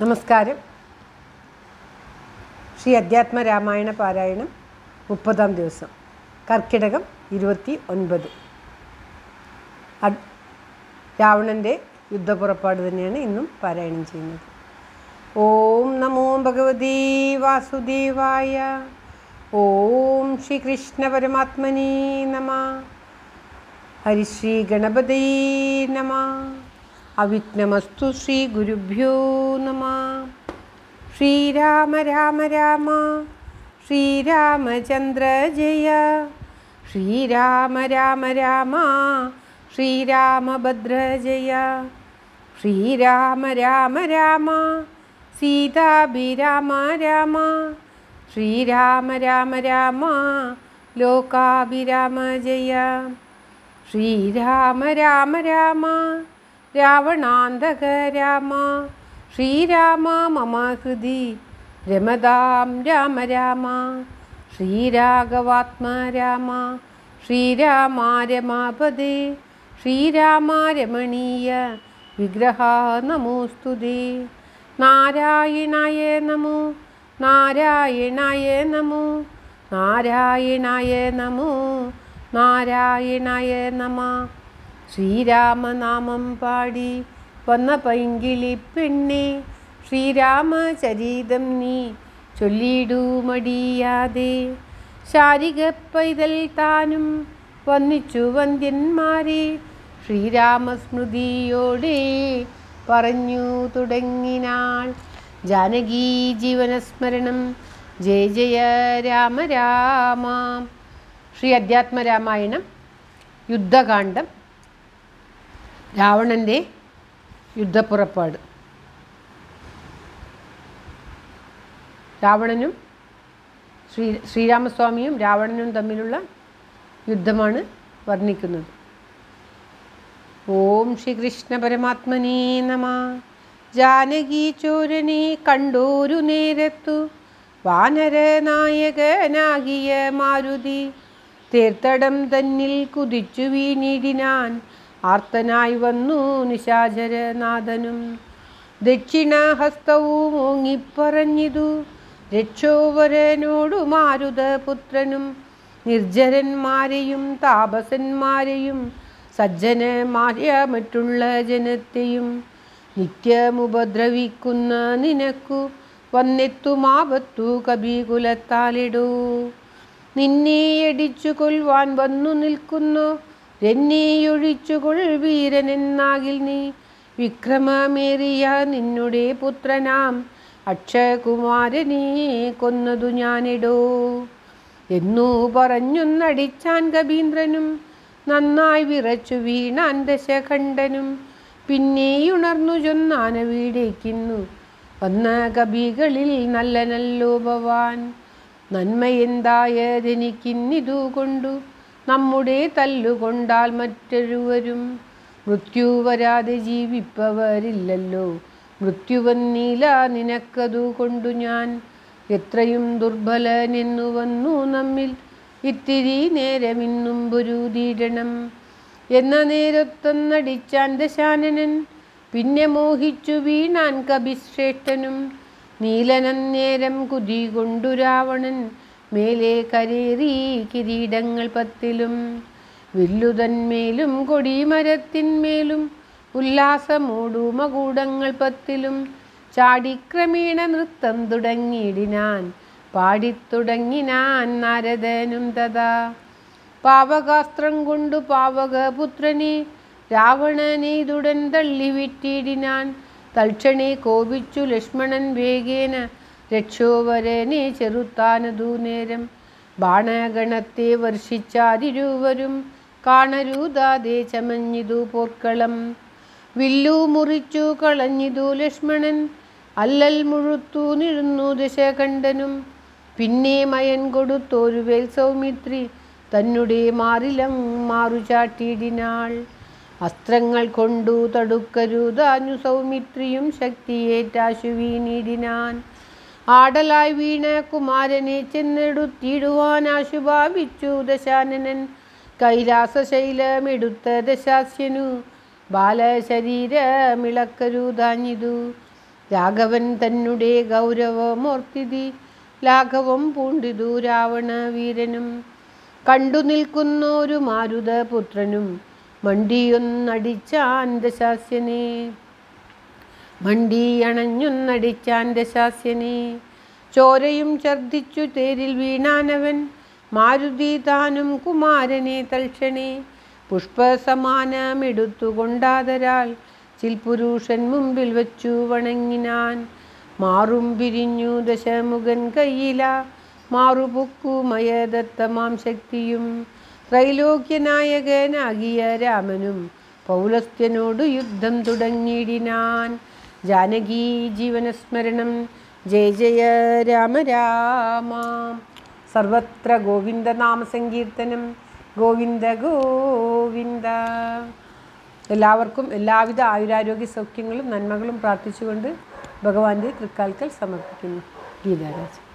നമസ്കാരം ശ്രീ അധ്യാത്മ രാമായണ പാരായണം മുപ്പതാം ദിവസം കർക്കിടകം ഇരുപത്തി ഒൻപത് അഡ്- രാവണൻ്റെ യുദ്ധപ്പുറപ്പാട് തന്നെയാണ് ഇന്നും പാരായണം ചെയ്യുന്നത് ഓം നമോ ഭഗവതി വാസുദേവായ ഓം ശ്രീകൃഷ്ണ പരമാത്മനേ നമ ഹരിശ്രീ ഗണപതേ നമ അവിഘ്നമസ്തു ശ്രീ ഗുരുഭ്യോ നമ ശ്രീരാമ രാമ രാമ ശ്രീരാമചന്ദ്ര ജയ ശ്രീരാമ രാമ രാമ ശ്രീരാമഭദ്ര ജയ ശ്രീരാമ രാമ രാമ സീതാഭിരാമ രാമ ശ്രീരാമ രാമ രാമ ലോകാഭിരാമ ജയ ശ്രീരാമ രാമ രാമ രാവണാന്തക രാമ ശ്രീരാമ മമ ഹൃദി രമതാം രാമ രാമ ശ്രീരാഘവാത്മ രാമ ശ്രീരാമ രമാപദേ ശ്രീരാമ രമണീയ വിഗ്രഹ നമോസ്തുതേ നാരായണായ നമോ നാരായണായ നമോ നാരായണായ നമോ നാരായണായ നമ ശ്രീരാമനാമം പാടി വന്ന പൈങ്കിളി പെണ്ണെ ശ്രീരാമചരിതം നീ ചൊല്ലിടൂ മടിയാതെ ശാരിക പൈതൽ താനും വന്നിച്ചു വന്ദ്യന്മാരെ ശ്രീരാമസ്മൃതിയോടെ പറഞ്ഞു തുടങ്ങിനാൾ ജാനകീ ജീവനസ്മരണം ജയ ജയ രാമ രാമ ശ്രീ അധ്യാത്മരാമായണം യുദ്ധകാന്ഡം രാവണൻ്റെ യുദ്ധപ്പുറപ്പാട് രാവണനും ശ്രീ ശ്രീരാമസ്വാമിയും രാവണനും തമ്മിലുള്ള യുദ്ധമാണ് വർണ്ണിക്കുന്നത് ഓം ശ്രീകൃഷ്ണ പരമാത്മനേ നമ ജാനകി ചോരനെ കണ്ടോരു നേരത്തു വാനരനായകനാകിയ മാരുതി തീർത്ഥടം തന്നിൽ കുതിച്ചു വീണിടിനാൻ ആർത്തനായി വന്നു നിശാചരനാഥനും ദക്ഷിണഹസ്തവും ഓങ്ങിപ്പറഞ്ഞിതു രക്ഷോവരനോടു മാരുതപുത്രനും നിർജ്ജരന്മാരെയും താപസന്മാരെയും സജ്ജനമാര മറ്റുള്ള ജനത്തെയും നിത്യമുപദ്രവിക്കുന്ന നിനക്കു വന്നെത്തുമാപത്തു കബീകുലത്താലിടൂ നിന്നെ അടിച്ചു കൊൽവാൻ വന്നു നിൽക്കുന്നു എന്നെയൊഴിച്ചുകൊൾ വീരനെന്നാകിൽ നീ വിക്രമമേറിയ നിന്നുടെ പുത്രനാം അക്ഷയകുമാരനെ കൊന്നതു ഞാനിടോ എന്നു പറഞ്ഞൊന്നടിച്ചാൻ കബീന്ദ്രനും നന്നായി വിറച്ചു വീണാൻ ദശഖണ്ഡനും പിന്നെയുണർന്നു ചൊന്നാന വീടേക്കുന്നു വന്ന കവികളിൽ നല്ല നല്ലോ ഭവാൻ നന്മയെന്തായതെനിക്കിന്നിതു കൊണ്ടു നമ്മുടെ തല്ലുകൊണ്ടാൽ മറ്റൊരുവരും മൃത്യു വരാതെ ജീവിപ്പവരില്ലല്ലോ മൃത്യുവന്നീല നിനക്കതു കൊണ്ടു ഞാൻ എത്രയും ദുർബലനെന്നു വന്നു നമ്മിൽ ഇത്തിരി നേരമിന്നും പൊരുതീരണം എന്ന നേരത്തൊന്നടിച്ചാൻ ദശാനനൻ പിന്നെ മോഹിച്ചു വീണാൻ കപിശ്രേഷ്ഠനും നീലനന്നേരം കുതി കൊണ്ടു രാവണൻ മേലെ കരേറി കിരീടങ്ങൾ പത്തിലും വില്ലുതന്മേലും കൊടിമരത്തിന്മേലും ഉല്ലാസമൂടു മകൂടങ്ങൾ പത്തിലും ചാടിക്രമേണ നൃത്തം തുടങ്ങിയിടിനാൻ പാടിത്തുടങ്ങിനാൻ നാരദനും തഥാ പാവകാസ്ത്രം കൊണ്ടു പാവകപുത്രനെ രാവണനെയ്തുടൻ തള്ളിവിട്ടിടിനാൻ തൽക്ഷണേ കോപിച്ചു ലക്ഷ്മണൻ വേഗേന രക്ഷോവരനെ ചെറുത്താനതു നേരം ബാണഗണത്തെ വർഷിച്ചാതിരുവരും കാണരുതാതെ ചമഞ്ഞിതു പോർക്കളം വില്ലു മുറിച്ചു കളഞ്ഞിതു ലക്ഷ്മണൻ അല്ലൽ മുഴുത്തു നിഴുന്നു ദശകണ്ഠനും പിന്നെ മയൻ കൊടുത്തോരുവേൽ സൗമിത്രി തന്നെ മാറിലം മാറുചാട്ടിയിടിനാൾ അസ്ത്രങ്ങൾ കൊണ്ടു തടുക്കരുതാഞ്ഞു സൗമിത്രിയും ശക്തിയേറ്റാശു വീണിടിനാൻ ആടലായി വീണ കുമാരനെ ചെന്നെടുത്തിടുവാൻ ആശു ഭാവിച്ചു ദശാനനൻ കൈലാസശൈലമെടുത്ത ദശാസ്യനു ബാലശരീരമിളക്കരുതാഞ്ഞിതു രാഘവൻ തന്നെ ഗൗരവമോർത്തിതി ലാഘവം പൂണ്ടിതു രാവണ വീരനും കണ്ടു നിൽക്കുന്നൊരു മാരുതപുത്രനും മണ്ടിയൊന്നടിച്ചാൻ ദശാസ്യനെ മണ്ടിയണഞ്ഞൊന്നടിച്ചാൻ ദശാസ്യനെ ചോരയും ഛർദിച്ചു തേരിൽ വീണാനവൻ മാരുതി താനും കുമാരനെ തൽക്ഷണേ പുഷ്പസമാനമെടുത്തുകൊണ്ടാതരാൽ ചിൽപുരുഷൻ മുമ്പിൽ വച്ചു വണങ്ങിനാൻ മാറും പിരിഞ്ഞു ദശമുഖൻ കയ്യില മാറുപൊക്കുമയദത്തമാം ശക്തിയും ത്രൈലോക്യനായകനാകിയ രാമനും പൗലസ്ത്യനോട് യുദ്ധം തുടങ്ങിയിടിനാൻ ജാനകി ജീവനസ്മരണം ജയ ജയ രാമ രാമ സർവത്ര ഗോവിന്ദനാമ സങ്കീർത്തനം ഗോവിന്ദ ഗോവിന്ദ എല്ലാവർക്കും എല്ലാവിധ ആയുരാരോഗ്യ സൗഖ്യങ്ങളും നന്മകളും പ്രാർത്ഥിച്ചുകൊണ്ട് ഭഗവാന്റെ തൃക്കാൽക്കൽ സമർപ്പിക്കുന്നു ഗീതാരാജ്